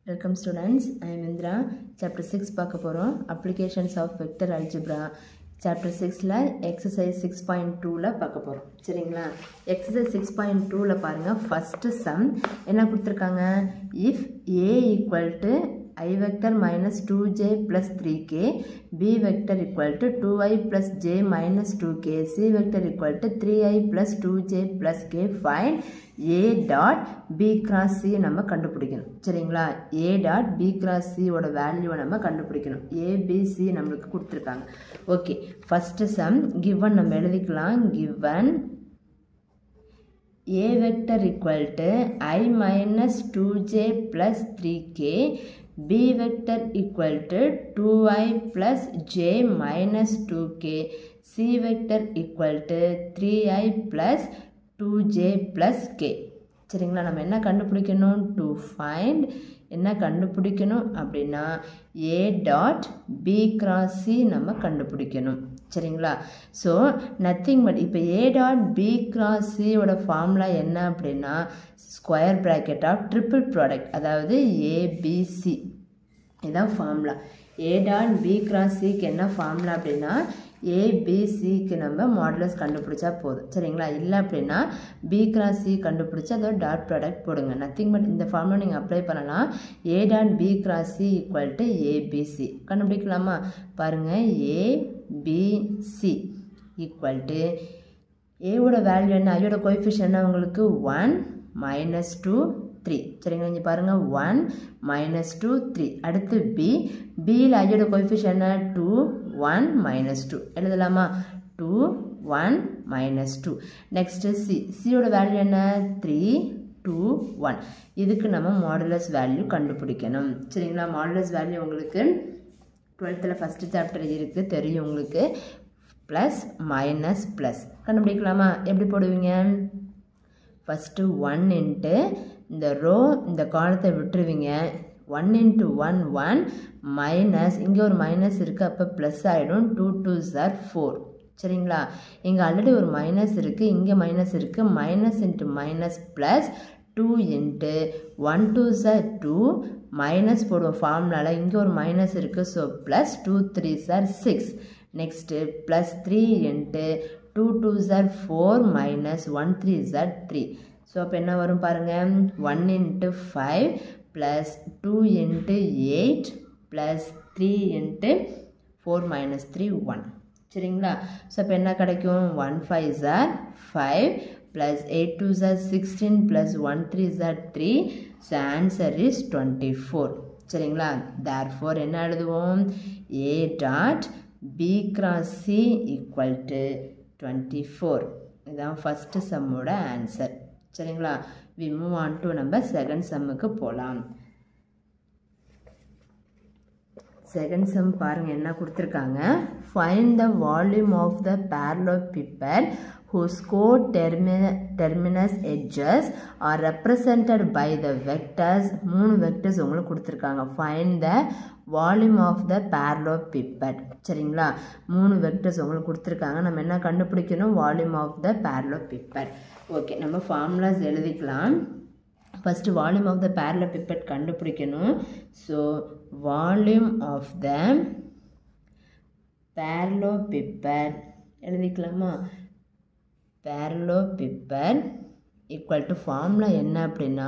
welcome students I am Indira chapter six பார்க்க போகிறோம் applications of vector algebra chapter சிக்ஸில் exercise six point டூவில் பார்க்க போகிறோம் சரிங்களா எக்ஸசைஸ் சிக்ஸ் பாயிண்ட் டூவில் பாருங்கள் ஃபஸ்ட்டு சம் என்ன கொடுத்துருக்காங்க if A equal to i vector minus 2j plus 3k b vector equal to 2i plus j minus 2k c vector equal to 3i plus 2j plus k find a dot b cross c நம்ம கண்டுபிடிக்கணும் சரிங்களா a dot b cross c ஓட வேல்யூவை நம்ம கண்டுபிடிக்கணும் a b c நம்மளுக்கு கொடுத்துருக்காங்க okay first some given நம்ம எழுதிக்கலாம் given a vector equal to i minus 2j plus 3k b vector equal to 2i plus j minus 2k c vector equal to 3i plus 2j plus k சரிங்களா நம்ம என்ன கண்டுபிடிக்கணும் to find என்ன கண்டுபிடிக்கணும் அப்படின்னா A dot B cross C நம்ம கண்டுபிடிக்கணும் சரிங்களா ஸோ நத்திங் பட் இப்போ ஏ டாட் பி கிராஸ் சியோட ஃபார்முலா என்ன அப்படின்னா square bracket of triple product அதாவது ஏபிசி இதுதான் formula A dot B cross சிக்கு என்ன ஃபார்முலா அப்படின்னா ஏபிசிக்கு நம்ம மாடலஸ் கண்டுபிடிச்சா போதும் சரிங்களா இல்லை அப்படின்னா பி கிராஸ் சி கண்டுபிடிச்சி அதோட டாட் ப்ராடக்ட் போடுங்க நத்திங் பட் இந்த ஃபார்முலா நீங்கள் அப்ளை பண்ணலாம் A dot B cross C equal to ABC கண்டுபிடிக்கலாமா பாருங்கள் ஏபிசி ஈக்குவல் டு ஏவோட வேல்யூ என்ன ஐயோட கோஎஃபிஷியன் என்ன உங்களுக்கு ஒன் மைனஸ் டூ த்ரீ சரிங்களா இங்கே பாருங்கள் ஒன் மைனஸ் டூ த்ரீ அடுத்து பி பியில் ஐயோட கோஎஃபிஷியன் என்ன டூ ஒன் மைனஸ் டூ எழுதலாமா two one minus two next C சியோட வேல்யூ என்ன த்ரீ டூ ஒன் இதுக்கு நம்ம மாடுலஸ் வேல்யூ கண்டுபிடிக்கணும் சரிங்களா மாடுலஸ் வேல்யூ உங்களுக்கு டுவெல்த்தில் ஃபஸ்ட்டு சாப்டர் இருக்குது தெரியும் உங்களுக்கு ப்ளஸ் மைனஸ் ப்ளஸ் கண்டுபிடிக்கலாமா எப்படி போடுவீங்க ஃபஸ்ட்டு ஒன் இன்ட்டு இந்த ரோ இந்த காலத்தை விட்டுருவீங்க one into one one minus இங்கே ஒரு மைனஸ் இருக்குது அப்போ ப்ளஸ் ஆகிடும் டூ டூ சார் ஃபோர் சரிங்களா இங்கே ஆல்ரெடி ஒரு மைனஸ் இருக்குது இங்கே மைனஸ் இருக்குது minus into minus plus two into one two za two minus போடுவோம் ஃபார்முலாவில் இங்கே ஒரு மைனஸ் இருக்குது so plus two three za six next plus three into two two za four minus one three za three so அப்போ என்ன வரும் பாருங்கள் one into five plus two into eight plus three into four minus three one சரிங்களா so அப்போ என்ன கிடைக்கும் one five za five plus eight two za sixteen plus one three za three so answer is twenty four சரிங்களா therefore என்ன எழுதுவோம் A dot B cross C equal to twenty four இதுதான் first சம்மோட answer சரிங்களா we move on to நம்ம second சம்முக்கு போகலாம் second sum பாருங்கள் என்ன கொடுத்துருக்காங்க find the volume of the parallelepiped whose co-terminus terminus edges are represented by the vectors மூணு vectors உங்களுக்கு கொடுத்துருக்காங்க find the volume of the parallelepiped சரிங்களா மூணு vectors உங்களுக்கு கொடுத்துருக்காங்க நம்ம என்ன கண்டுபிடிக்கணும் volume of the parallelepiped okay நம்ம ஃபார்முலாஸ் எழுதிக்கலாம் first volume of the parallelepiped கண்டுபிடிக்கணும் so volume of the parallelepiped எழுதிக்கலாமா பேரலோபிப்பட் ஈக்குவல் டு ஃபார்முலா என்ன அப்படின்னா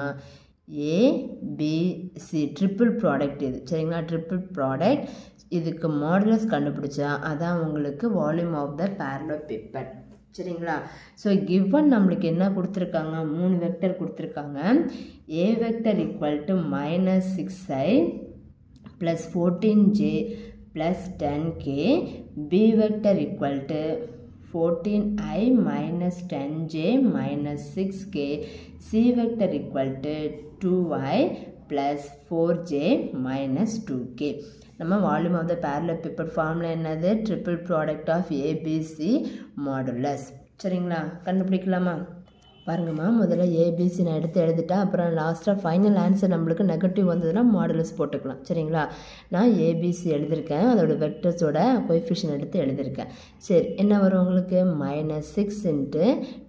ஏபிசி ட்ரிப்பிள் ப்ராடக்ட் இது சரிங்களா ட்ரிப்பிள் ப்ராடக்ட் இதுக்கு மாடுலஸ் கண்டுபிடிச்சா அதான் உங்களுக்கு வால்யூம் ஆஃப் த பேரலோபிப்பட் சரிங்களா ஸோ கிவன் நம்மளுக்கு என்ன கொடுத்துருக்காங்க மூணு வெக்டர் கொடுத்துருக்காங்க A vector equal to minus six I plus fourteen J plus ten K B vector equal to fourteen I minus ten J minus six K C vector equal to two I plus four J minus two K நம்ம volume of the parallelepiped ஃபார்மில் என்னது triple product of ABC modulus சரிங்களா கண்டுபிடிக்கலாமா பாருங்கம்மா முதல்ல ABC நான் எடுத்து எழுதிட்டேன் அப்புறம் லாஸ்ட்டாக ஃபைனல் ஆன்சர் நம்மளுக்கு நெகட்டிவ் வந்ததுன்னா மாடுலஸ் போட்டுக்கலாம் சரிங்களா நான் ஏபிசி எழுதியிருக்கேன் அதோட வெக்டர்ஸோட கொய்ஃபிஷன் எடுத்து எழுதியிருக்கேன் சரி என்ன வரும் உங்களுக்கு minus six into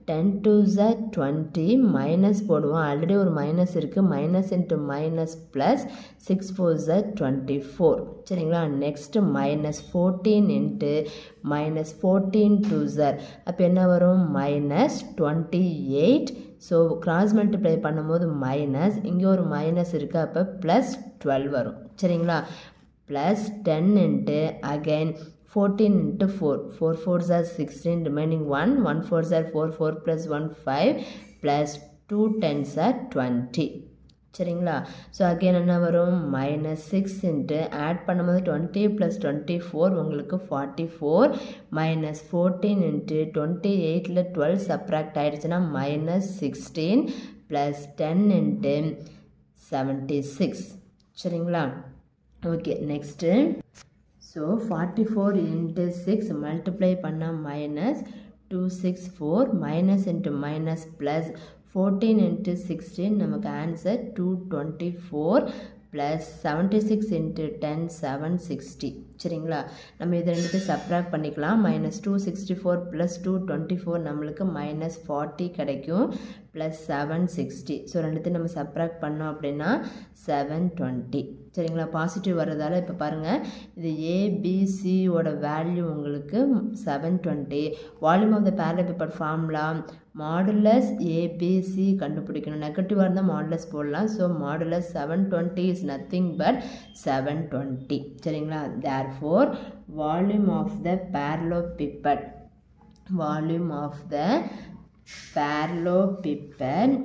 ten two za twenty minus போடுவோம் ஆல்ரெடி ஒரு மைனஸ் இருக்குது minus into minus plus six four za twenty four சரிங்களா next minus fourteen into minus fourteen two za அப்போ என்ன வரும் minus twenty eight so cross multiply பண்ணும்போது minus இங்கே ஒரு மைனஸ் இருக்குது அப்போ ப்ளஸ் டுவெல் வரும் சரிங்களா plus ten into again 14 into 4 4 4s are 16 remaining 1 1 4s are 4 4 plus 1 5 plus 2 10s are 20 சரிங்களா ஸோ அகெயின் என்ன வரும் மைனஸ் சிக்ஸ் இன்ட்டு ஆட் பண்ணும்போது டுவெண்ட்டி ப்ளஸ் டுவெண்ட்டி ஃபோர் உங்களுக்கு forty four minus fourteen into twenty எயிட்டில் twelve subtract ஆகிடுச்சுன்னா minus sixteen plus ten into seventy six சரிங்களா okay next so forty four into six multiply பண்ணால் minus two six four minus into minus plus fourteen into sixteen நமக்கு answer two twenty four plus seventy six into ten seven sixty சரிங்களா நம்ம இதை ரெண்டுத்தையும் subtract பண்ணிக்கலாம் minus two sixty four plus two twenty four நம்மளுக்கு minus forty கிடைக்கும் plus seven sixty so ரெண்டுத்தையும் நம்ம சப்ராக்ட் பண்ணோம் அப்படின்னா செவன் டுவெண்ட்டி சரிங்களா பாசிட்டிவ் வர்றதால இப்போ பாருங்கள் இது ஏபிசியோட வேல்யூ உங்களுக்கு seven twenty volume of the parallelepiped formula modulus ABC கண்டுபிடிக்கணும் நெகட்டிவாக இருந்தால் மாடுலஸ் போடலாம் so modulus seven twenty is nothing but seven twenty சரிங்களா therefore volume of the parallelepiped volume of the parallelepiped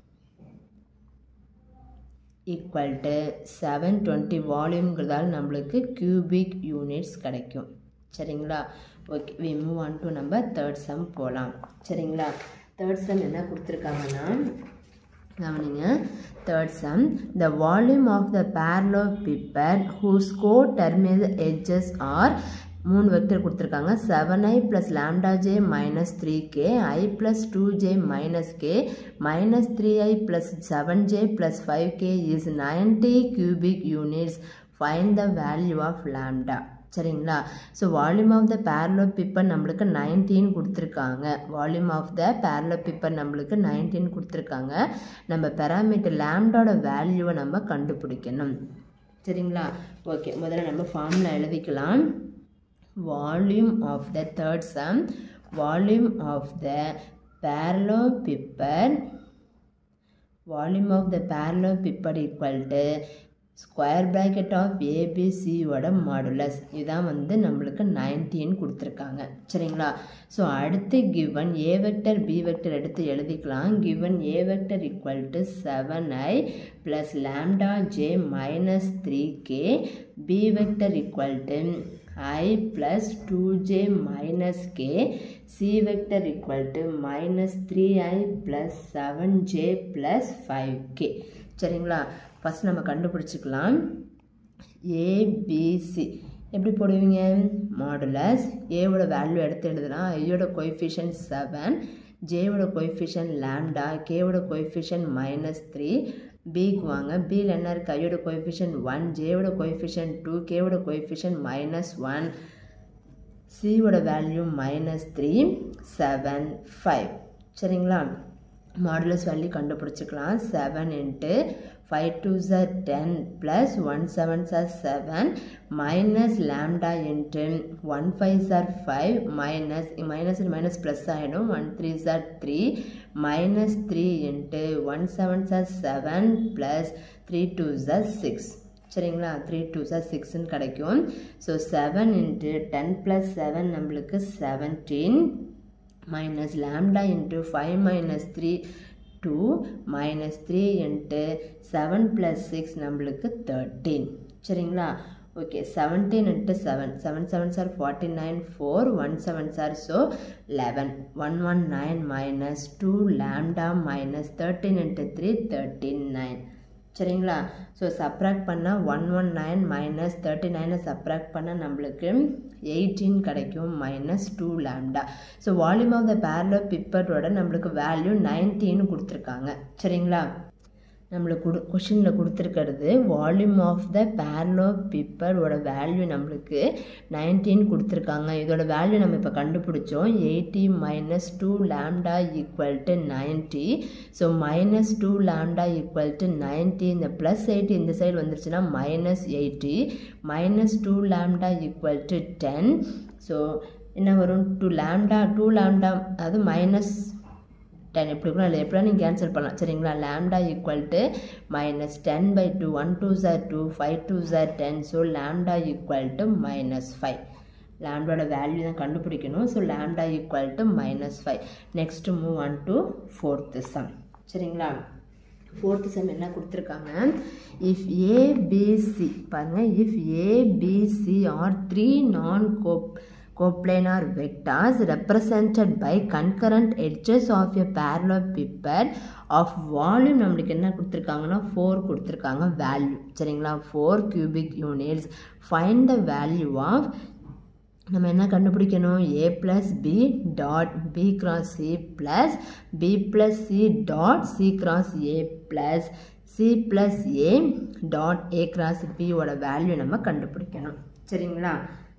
equal to seven twenty வால்யூம்ங்கிறதால நம்மளுக்கு cubic units கிடைக்கும் சரிங்களா okay we move on to நம்ம third sum போகலாம் சரிங்களா third sum என்ன கொடுத்துருக்காங்கன்னா கவனிங்க third sum the volume of the parallelepiped whose co terminal edges are மூணு வெக்டர் கொடுத்துருக்காங்க seven I plus lambda J minus three K I plus two J minus K minus three I plus seven J plus five K is ninety cubic units find the value of lambda சரிங்களா so volume of the parallelepiped நம்மளுக்கு nineteen கொடுத்துருக்காங்க volume of the parallelepiped நம்மளுக்கு nineteen கொடுத்துருக்காங்க நம்ம parameter லேம்டாவோட வேல்யூவை நம்ம கண்டுபிடிக்கணும் சரிங்களா ஓகே முதல்ல நம்ம ஃபார்முலா எழுதிக்கலாம் volume of the third sum volume of the parallelepiped volume of the parallelepiped equal to square bracket of ஏபிசியோட மாடுலஸ் இதான் வந்து நம்மளுக்கு நைன்டீன் கொடுத்துருக்காங்க சரிங்களா ஸோ அடுத்து given A vector B vector எடுத்து எழுதிக்கலாம் given A vector equal to seven I plus lambda J minus three K B vector equal to i plus 2j minus k c vector equal to minus 3i plus 7j plus 5k சரிங்களா first நம்ம கண்டுபிடிச்சிக்கலாம் ABC எப்படி போடுவீங்க modulus ஏவோட value எடுத்து எழுதுனா ஐயோட coefficient seven ஜேவோட coefficient lambda கேவோட கொய்ஃபிஷன் மைனஸ் த்ரீ பிக்கு வாங்க பியில் என்ன இருக்குது ஐயோட கோஎஃபிஷியன் ஒன் ஜேவோட கோஎஃபிஷியன் டூ கேவோட கோஎஃபிஷியன் மைனஸ் ஒன் சியோட value minus three seven five சரிங்களா மாடுலஸ் வேல்யூ கண்டுபிடிச்சிக்கலாம் seven into five two sir ten plus one seven za seven minus lambda into one five za five minus minus minus plus ஆகிடும் one three za three minus three into one seven za seven plus three two za six சரிங்களா three two za சிக்ஸ்ன்னு கிடைக்கும் so seven into ten plus seven நம்மளுக்கு seventeen minus lambda into 5 minus 3 2 minus 3 into 7 plus 6 நம்மளுக்கு 13 சரிங்களா okay seventeen into seven seven seven za forty nine four one seven za so eleven one one nine minus two lambda minus thirteen into three thirteen nine சரிங்களா so subtract பண்ணால் one one nine minus thirty நைனை subtract பண்ணால் நம்மளுக்கு eighteen கிடைக்கும் minus two lambda so volume of the பேரலோ பிப்பரோட நம்மளுக்கு value nineteen கொடுத்துருக்காங்க சரிங்களா நம்மளுக்கு கொடு கொஷினில் கொடுத்துருக்கிறது வால்யூம் ஆஃப் த பேரலோ பிப்பரோட வேல்யூ நம்மளுக்கு நைன்டீன் கொடுத்துருக்காங்க இதோட வேல்யூ நம்ம இப்போ கண்டுபிடிச்சோம் eighty minus two lambda equal to ninety so minus two lambda equal to ninety இந்த ப்ளஸ் எயிட்டி இந்த சைடு வந்துருச்சுன்னா minus eighty minus two lambda equal to ten so என்ன வரும் டூ லேம்டா டூ லேம்டா அது minus ten எப்படி கூட இல்லை எப்படியா நீங்கள் கேன்சல் பண்ணலாம் சரிங்களா lambda equal to minus ten by two one two jar two five two jar ten so lambda equal to minus five லேம்டாவோட வேல்யூ தான் கண்டுபிடிக்கணும் so lambda equal to minus five next move on to fourth sum சரிங்களா fourth sum என்ன கொடுத்துருக்காங்க if ABC பாருங்கள் if ABC are three non கோப் coplanar vectors represented by concurrent edges of a parallelepiped of volume நம்மளுக்கு என்ன கொடுத்துருக்காங்கன்னா four கொடுத்துருக்காங்க value சரிங்களா four cubic units find the value of நம்ம என்ன கண்டுபிடிக்கணும் A plus B dot B cross C plus B plus C dot C cross A plus C plus A dot A cross பியோட value நம்ம கண்டுபிடிக்கணும் சரிங்களா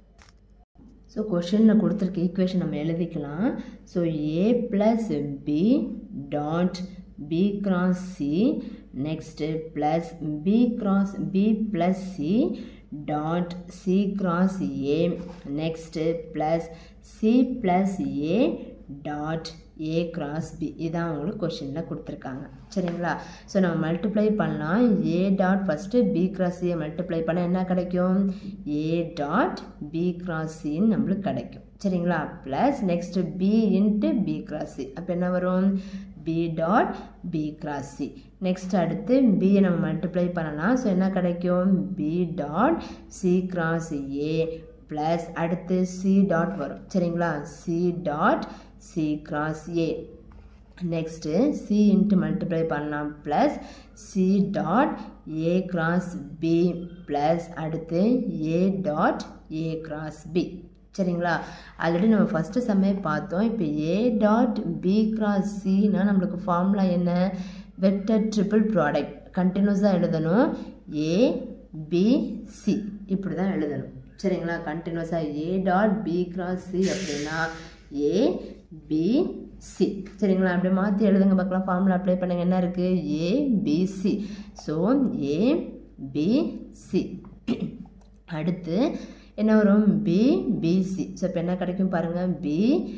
so கொஷனில் கொடுத்துருக்க equation நம்ம எழுதிக்கலாம் so A plus B dot B cross C next plus B cross B plus C dot C cross A next plus C plus A dot A cross B இதான் உங்களுக்கு கொஷினில் கொடுத்துருக்காங்க சரிங்களா ஸோ நம்ம மல்டிப்ளை பண்ணலாம் A dot first B cross A multiply பண்ணால் என்ன கிடைக்கும் ஏ டாட் பி கிராஸ் சின்னு நம்மளுக்கு கிடைக்கும் சரிங்களா plus next B into B cross C அப்போ என்ன வரும் B dot B cross C next அடுத்து பியை நம்ம மல்டிப்ளை பண்ணலாம் ஸோ என்ன கிடைக்கும் B dot C cross A plus அடுத்து சி டாட் வரும் சரிங்களா C dot C cross A next C into multiply பண்ணலாம் plus C dot A cross B plus அடுத்து A dot A cross B சரிங்களா already நம்ம first சம்மே பார்த்தோம் இப்போ ஏ டாட் பி கிராஸ் சினா நம்மளுக்கு ஃபார்முலா என்ன வெக்டர் ட்ரிபிள் ப்ராடக்ட் கண்டினியூஸாக எழுதணும் ஏ பி சி இப்படி தான் எழுதணும் சரிங்களா கண்டினியூஸாக A dot B cross C அப்படின்னா ஏ பி சி சரிங்களா அப்படியே மாற்றி எழுதுங்க பார்க்கலாம் ஃபார்முலா அப்ளை பண்ணுங்க என்ன இருக்குது A B C so A B C அடுத்து என்ன வரும் பி பிசி ஸோ இப்போ என்ன கிடைக்கும் பாருங்கள் பி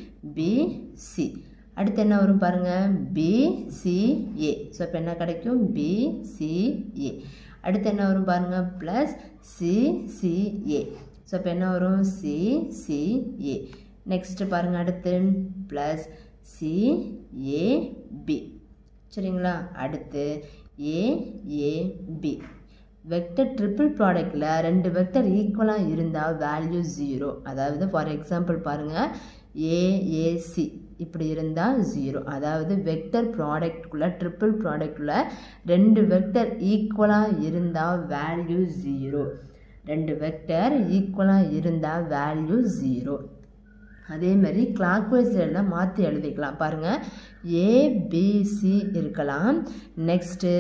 பிசி அடுத்து என்ன வரும் பாருங்கள் பிசிஏ ஸோ இப்போ என்ன கிடைக்கும் பிசிஏ அடுத்து என்ன வரும் பாருங்கள் ப்ளஸ் சிசிஏ ஸோ இப்போ என்ன வரும் சிசிஏ நெக்ஸ்ட்டு பாருங்கள் அடுத்து ப்ளஸ் சிஏபி சரிங்களா அடுத்து ஏஏபி வெக்டர் ட்ரிபிள் ப்ராடக்டில் ரெண்டு வெக்டர் ஈக்குவலாக இருந்தால் வேல்யூ ஜீரோ அதாவது ஃபார் எக்ஸாம்பிள் பாருங்கள் ஏஏசி இப்படி இருந்தால் ஜீரோ அதாவது வெக்டர் ப்ராடக்ட்குள்ளே ட்ரிபிள் ப்ராடக்டில் ரெண்டு வெக்டர் ஈக்குவலாக இருந்தால் வேல்யூ ஜீரோ ரெண்டு வெக்டர் ஈக்குவலாக இருந்தால் வேல்யூ ஜீரோ அதே மாதிரி கிளாக் வைஸில் எழுத மாற்றி எழுதிக்கலாம் பாருங்கள் ஏபிசி இருக்கலாம் நெக்ஸ்ட்டு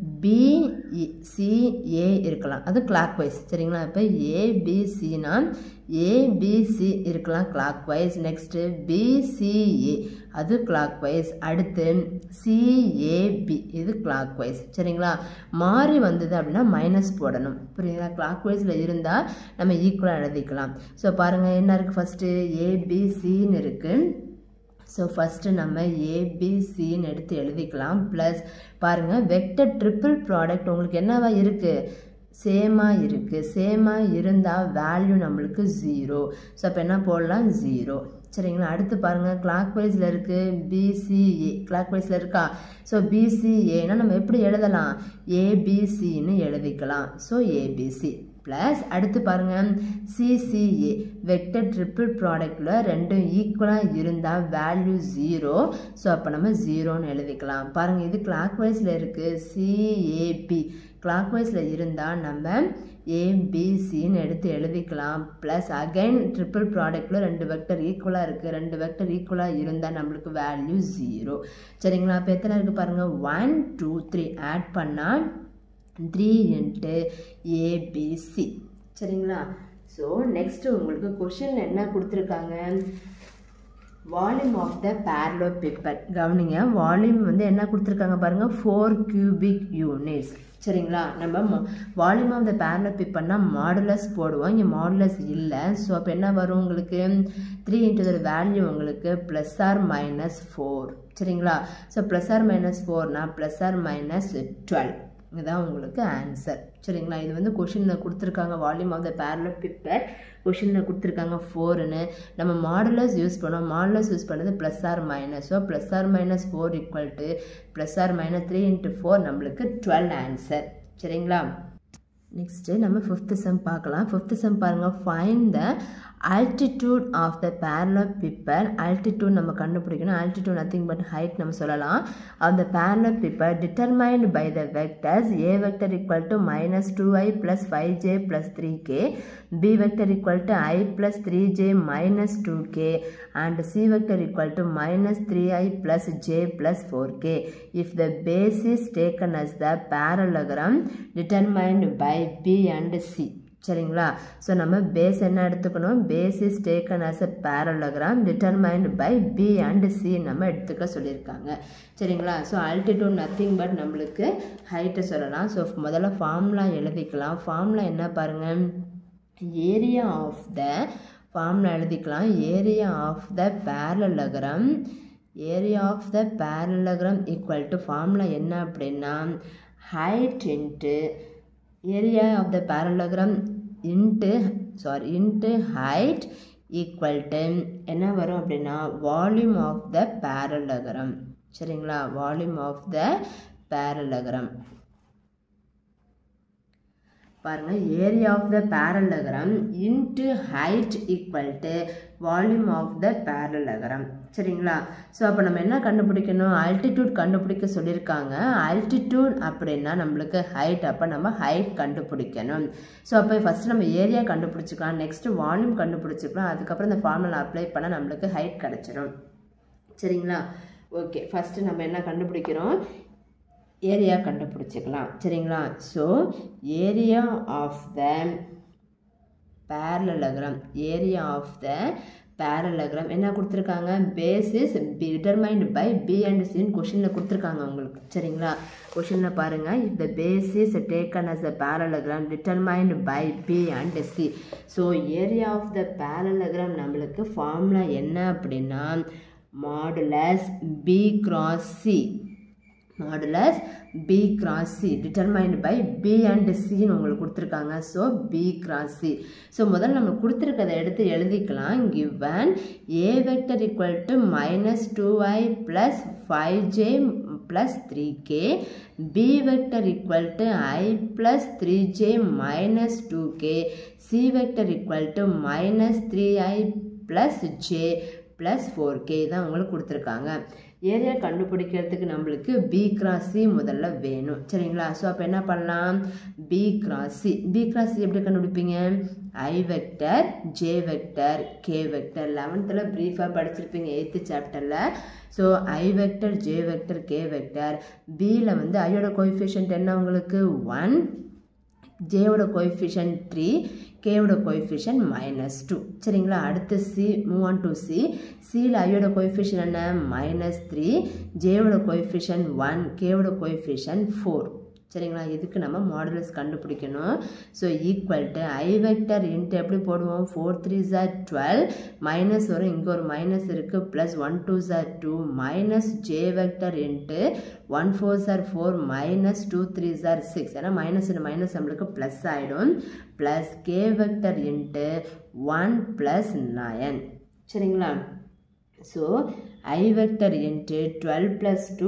பிசிஏ இருக்கலாம் அது கிளாக் வைஸ் சரிங்களா இப்போ ஏபிசினா ஏபிசி இருக்கலாம் கிளாக் வைஸ் நெக்ஸ்ட்டு பிசிஏ அது கிளாக் வைஸ் அடுத்து சிஏபி இது கிளாக் வைஸ் சரிங்களா மாறி வந்தது அப்படின்னா மைனஸ் போடணும் புரியுங்களா கிளாக் வைஸில் இருந்தால் நம்ம ஈக்குவலாக எழுதிக்கலாம் ஸோ பாருங்கள் என்ன இருக்குது ஃபஸ்ட்டு ஏபிசின்னு இருக்குது ஸோ ஃபஸ்ட்டு நம்ம ஏபிசின்னு எடுத்து எழுதிக்கலாம் ப்ளஸ் பாருங்கள் வெக்டர் ட்ரிபிள் ப்ராடக்ட் உங்களுக்கு என்னவா இருக்குது சேமாக இருக்குது சேமாக இருந்தால் வேல்யூ நம்மளுக்கு ஜீரோ ஸோ அப்போ என்ன போடலாம் ஜீரோ சரிங்களா அடுத்து பாருங்கள் கிளாக் வைஸில் இருக்குது பிசிஏ கிளாக் வைஸில் இருக்கா ஸோ பிசிஏனா நம்ம எப்படி எழுதலாம் ஏபிசின்னு எழுதிக்கலாம் ஸோ ஏபிசி ப்ளஸ் அடுத்து பாருங்கள் சிசிஏ வெக்டர் ட்ரிபிள் ப்ராடக்டில் ரெண்டும் ஈக்குவலாக இருந்தால் வேல்யூ ஜீரோ ஸோ அப்போ நம்ம ஜீரோன்னு எழுதிக்கலாம் பாருங்கள் இது கிளாக் வைஸில் இருக்குது சிஏபி கிளாக் வைஸில் இருந்தால் நம்ம ஏபிசின்னு எடுத்து எழுதிக்கலாம் ப்ளஸ் அகைன் ட்ரிபிள் ப்ராடக்டில் ரெண்டு வெக்டர் ஈக்குவலாக இருக்குது ரெண்டு வெக்டர் ஈக்குவலாக இருந்தால் நம்மளுக்கு வேல்யூ ஜீரோ சரிங்களா அப்போ எத்தனை இருக்குது பாருங்கள் ஒன் டூ த்ரீ ஆட் பண்ணால் த்ரீ இன்ட்டு ஏபிசி சரிங்களா ஸோ நெக்ஸ்ட்டு உங்களுக்கு கொஷின் என்ன கொடுத்துருக்காங்க வால்யூம் ஆஃப் த பேரலோபிப்பட் கவனிங்க வால்யூம் வந்து என்ன கொடுத்துருக்காங்க பாருங்கள் ஃபோர் கியூபிக் யூனிட்ஸ் சரிங்களா நம்ம வால்யூம் ஆஃப் த பேரலோபிப்பட்னா மாடுலஸ் போடுவோம் இங்கே மாடுலஸ் இல்லை ஸோ அப்போ என்ன வரும் உங்களுக்கு த்ரீ இன்ட்டு வேல்யூ உங்களுக்கு ப்ளஸ் ஆர் மைனஸ் ஃபோர் சரிங்களா ஸோ ப்ளஸ் ஆர் மைனஸ் ஃபோர்னா ப்ளஸ் ஆர் மைனஸ் டுவெல் இதுதான் உங்களுக்கு ஆன்சர் சரிங்களா இது வந்து கொஷினில் கொடுத்துருக்காங்க volume of the parallelepiped கொஷினில் கொடுத்துருக்காங்க ஃபோர்னு நம்ம மாடுலஸ் யூஸ் பண்ணோம் மாடுலஸ் யூஸ் பண்ணது plus or minus so plus or minus four equal to plus or minus three into four நம்மளுக்கு டுவெல் ஆன்சர் சரிங்களா நெக்ஸ்ட்டு நம்ம ஃபிஃப்த்து செம் பார்க்கலாம் ஃபிஃப்த்து செம் பாருங்கள் find the altitude of the parallelepiped altitude நம்ம கண்டுபிடிக்கணும் altitude nothing but height நம்ம சொல்லலாம் of the parallelepiped determined by the vectors a vector equal to minus 2i plus 5j plus 3k b vector equal to i plus 3j minus 2k and c vector equal to minus 3i plus j plus 4k if the base is taken as the parallelogram determined by b and c சரிங்களா so நம்ம base என்ன எடுத்துக்கணும் base is taken as a parallelogram determined by B and C நம்ம எடுத்துக்க சொல்லியிருக்காங்க சரிங்களா so altitude nothing but நம்மளுக்கு ஹைட்டை சொல்லலாம் ஸோ முதல்ல ஃபார்முலா எழுதிக்கலாம் ஃபார்முலா என்ன பாருங்கள் ஏரியா ஆஃப் த ஃபார்முலா எழுதிக்கலாம் area of the parallelogram area of the parallelogram equal to formula என்ன அப்படின்னா height into area of the parallelogram into sorry into height equal to என்ன வரும் அப்படின்னா volume of the parallelogram சரிங்களா volume of the parallelogram பாருங்க area of the parallelogram into height equal to volume of the parallelogram சரிங்களா so அப்போ நம்ம என்ன கண்டுபிடிக்கணும் ஆல்டிடியூட் கண்டுபிடிக்க சொல்லியிருக்காங்க ஆல்டிடியூட் அப்படின்னா நம்மளுக்கு ஹைட் அப்போ நம்ம ஹைட் கண்டுபிடிக்கணும் ஸோ அப்போ ஃபஸ்ட்டு நம்ம ஏரியா கண்டுபிடிச்சிக்கலாம் நெக்ஸ்ட்டு வால்யூம் கண்டுபிடிச்சிக்கலாம் அதுக்கப்புறம் இந்த ஃபார்முலா அப்ளை பண்ணால் நம்மளுக்கு ஹைட் கிடச்சிரும் சரிங்களா ஓகே ஃபஸ்ட்டு நம்ம என்ன கண்டுபிடிக்கிறோம் ஏரியா கண்டுபிடிச்சிக்கலாம் சரிங்களா so area of the parallelogram area of the parallelogram என்ன கொடுத்துருக்காங்க basis determined by B and சின்னு கொஷினில் கொடுத்துருக்காங்க உங்களுக்கு சரிங்களா கொஷினில் பாருங்கள் இந்த basis taken as a parallelogram determined by B and C so area of the parallelogram நம்மளுக்கு ஃபார்முலா என்ன அப்படின்னா modulus B cross C modulus B cross C determined by B and சின்னு உங்களுக்கு கொடுத்துருக்காங்க so B cross C so முதல்ல நம்ம கொடுத்துருக்கதை எடுத்து எழுதிக்கலாம் given A vector equal to minus two I plus five J plus three K B vector equal to I plus three J minus two K C vector equal to minus three I plus J plus four K தான் உங்களுக்கு கொடுத்துருக்காங்க area கண்டுபிடிக்கிறதுக்கு நம்மளுக்கு B cross C முதல்ல வேணும் சரிங்களா so அப்போ என்ன பண்ணலாம் B cross C B cross C எப்படி கண்டுபிடிப்பீங்க I vector J vector K vector லெவன்த்தில் ப்ரீஃபாக படிச்சிருப்பீங்க எயித்து சாப்டரில் so I vector J vector K vector பியில் வந்து ஐயோட கோஎஃபிஷியன்ட் என்ன உங்களுக்கு ஒன் ஜேவோட கோஎஃபிஷியன்ட் த்ரீ கேவோட கோஎஃபிஷியன்ட் மைனஸ் டூ சரிங்களா அடுத்து C move on to C சியில் ஐயோட கோஎஃபிஷியன் என்ன மைனஸ் த்ரீ ஜேவோட கோஎஃபிஷியன்ட் ஒன் கேவோட கோஎஃபிஷியன்ட் ஃபோர் சரிங்களா இதுக்கு நம்ம மாடுலஸ் கண்டுபிடிக்கணும் so equal to I vector into எப்படி போடுவோம் ஃபோர் த்ரீ ஜார் டுவெல் மைனஸ் வரும் இங்கே ஒரு மைனஸ் இருக்குது plus one two jar two minus J vector into one four ஜார் ஃபோர் மைனஸ் டூ த்ரீ ஜார் சிக்ஸ் ஏன்னா மைனஸ் மைனஸ் நம்மளுக்கு ப்ளஸ் ஆகிடும் plus K vector into one plus nine சரிங்களா so i vector into 12 plus 2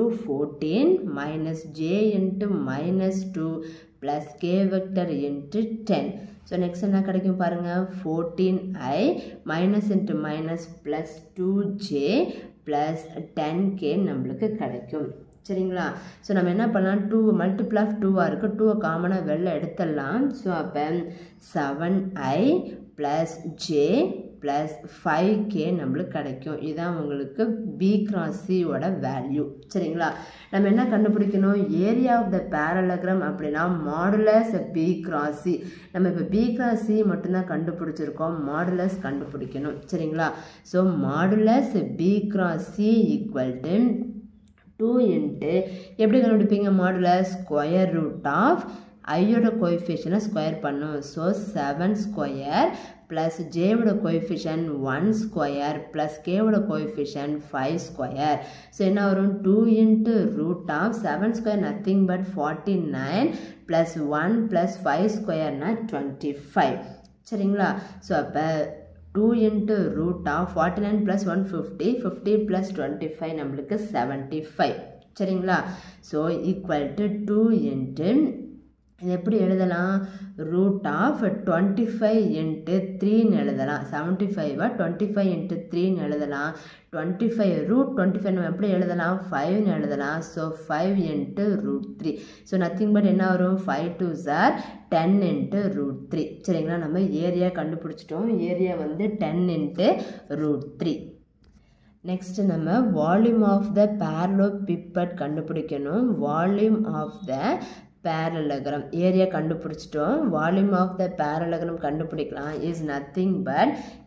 14 minus j into minus 2 plus k vector into 10 so next என்ன கிடைக்கும் பாருங்கள் fourteen I minus into minus plus two J plus ten K நம்மளுக்கு கிடைக்கும் சரிங்களா so நம்ம என்ன பண்ணலாம் டூ மல்டிபிள் ஆஃப் டூவாக இருக்குது டூவை காமனாக வெளில எடுத்துடலாம் ஸோ அப்போ seven I plus J plus five K நம்மளுக்கு கிடைக்கும் இதுதான் உங்களுக்கு பி கிராஸ் சியோட வேல்யூ சரிங்களா நம்ம என்ன கண்டுபிடிக்கணும் ஏரியா ஆஃப் த பேரலகிராம் அப்படின்னா மாடுலஸ் பி கிராஸ் சி நம்ம இப்போ பி கிராஸ் சி மட்டும்தான் கண்டுபிடிச்சிருக்கோம் மாடுலஸ் கண்டுபிடிக்கணும் சரிங்களா so modulus B cross C equal to two into எப்படி கண்டுபிடிப்பீங்க மாடுலஸ் ஸ்கொயர் ரூட் ஆஃப் ஐயோட கோஎஃபிஷியனை ஸ்கொயர் பண்ணும் ஸோ செவன் ஸ்கொயர் ப்ளஸ் ஜேவோட கோஎஃபிஷியன் ஒன் ஸ்கொயர் ப்ளஸ் கேவோட கோஎஃபிஷியன் ஃபைவ் ஸ்கொயர் ஸோ என்ன வரும் two into root of seven square nothing but forty nine plus one plus five ஸ்கொயர்னா twenty five சரிங்களா so அப்போ two into root of forty nine plus one fifty fifty plus twenty five நம்மளுக்கு seventy five சரிங்களா so equal to two into இது எப்படி எழுதலாம் root of twenty five into த்ரீன்னு எழுதலாம் செவன்ட்டி ஃபைவாக டுவெண்ட்டி ஃபைவ் இன்ட்டு த்ரீன்னு எழுதலாம் twenty five root twenty five நம்ம எப்படி எழுதலாம் ஃபைவ்னு எழுதலாம் so five into root three so nothing but என்ன வரும் five two sir ten into root three சரிங்களா நம்ம ஏரியா கண்டுபிடிச்சிட்டோம் ஏரியா வந்து ten into root three next நம்ம volume of the parallelepiped கண்டுபிடிக்கணும் volume of the parallelogram area கண்டுபிடிச்சிட்டோம் volume of the parallelogram கண்டுபிடிக்கலாம் இஸ் நத்திங் பட்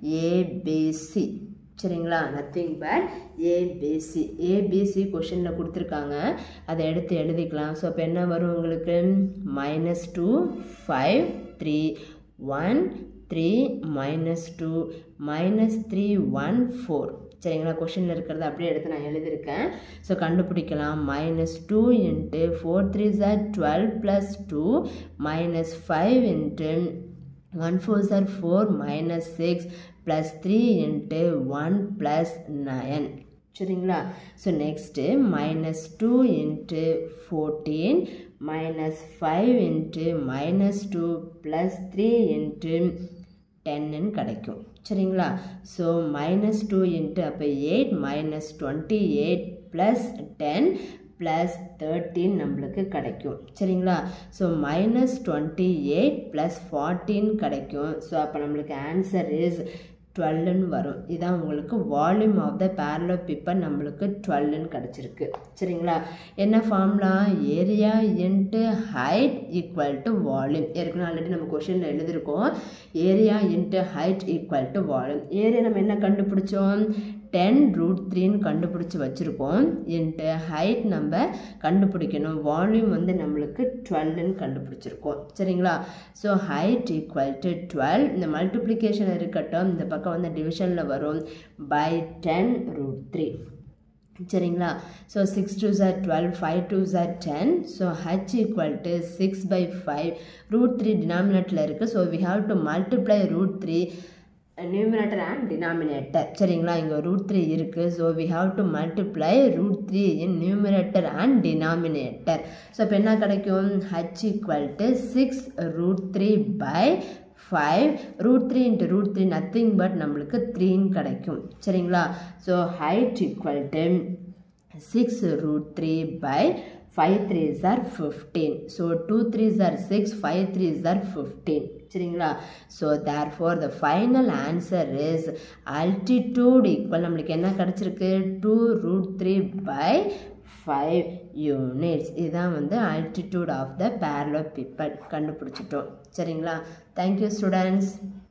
ஏபிசி சரிங்களா nothing but ABC ABC கொஷினில் கொடுத்துருக்காங்க அதை எடுத்து எழுதிக்கலாம் ஸோ இப்போ என்ன வரும் உங்களுக்கு minus two five three one three minus two minus three one four சரிங்களா கொஷினில் இருக்கிறத அப்படியே எடுத்து நான் எழுதியிருக்கேன் ஸோ கண்டுபிடிக்கலாம் minus two into four three ஜார் twelve plus two minus five into one four ஜார் four minus six plus three into one plus nine சரிங்களா so next minus two into fourteen minus five into minus two plus three into டென்னு கிடைக்கும் சரிங்களா so minus two into அப்போ eight minus twenty eight plus ten plus thirteen நம்மளுக்கு கிடைக்கும் சரிங்களா so minus twenty eight plus fourteen கிடைக்கும் so அப்போ நம்மளுக்கு ஆன்சர் இஸ் டுவெல்லுன்னு வரும் இதான் உங்களுக்கு வால்யூம் ஆஃப் த பேரலோ பிப்பர் நம்மளுக்கு டுவெல்லுன்னு கிடச்சிருக்கு சரிங்களா என்ன formula area into height equal to volume ஏற்கனவே ஆல்ரெடி நம்ம கொஷினில் எழுதியிருக்கோம் area into height equal to volume area நம்ம என்ன கண்டுபிடிச்சோம் டென் ரூட் த்ரீன்னு கண்டுபிடிச்சி வச்சுருக்கோம் இன்ட்டு ஹைட் நம்ம கண்டுபிடிக்கணும் வால்யூம் வந்து நம்மளுக்கு டுவெல்னு கண்டுபிடிச்சிருக்கோம் சரிங்களா so height equal to twelve இந்த மல்டிப்ளிகேஷன் இருக்கட்டும் இந்த பக்கம் வந்து டிவிஷனில் வரும் பை டென் ரூட் த்ரீ சரிங்களா ஸோ சிக்ஸ் டூ ஜார் twelve five two jar ten so H equal to six by five root three டினாமினேட்டில் இருக்குது so we have to multiply root three numerator and denominator சரிங்களா இங்கே ரூட் த்ரீ இருக்குது so we have to multiply root three in numerator and denominator so இப்போ என்ன கிடைக்கும் H equal to six root three by five root three into root three nothing but நம்மளுக்கு த்ரீன்னு கிடைக்கும் சரிங்களா so height equal to six root three by five threes are fifteen so two threes are six five threes are fifteen சரிங்களா so therefore the final answer is altitude equal நம்மளுக்கு என்ன கிடச்சிருக்கு two root three by five units இதுதான் வந்து altitude of the parallelepiped கண்டுபிடிச்சிட்டோம் சரிங்களா thank you students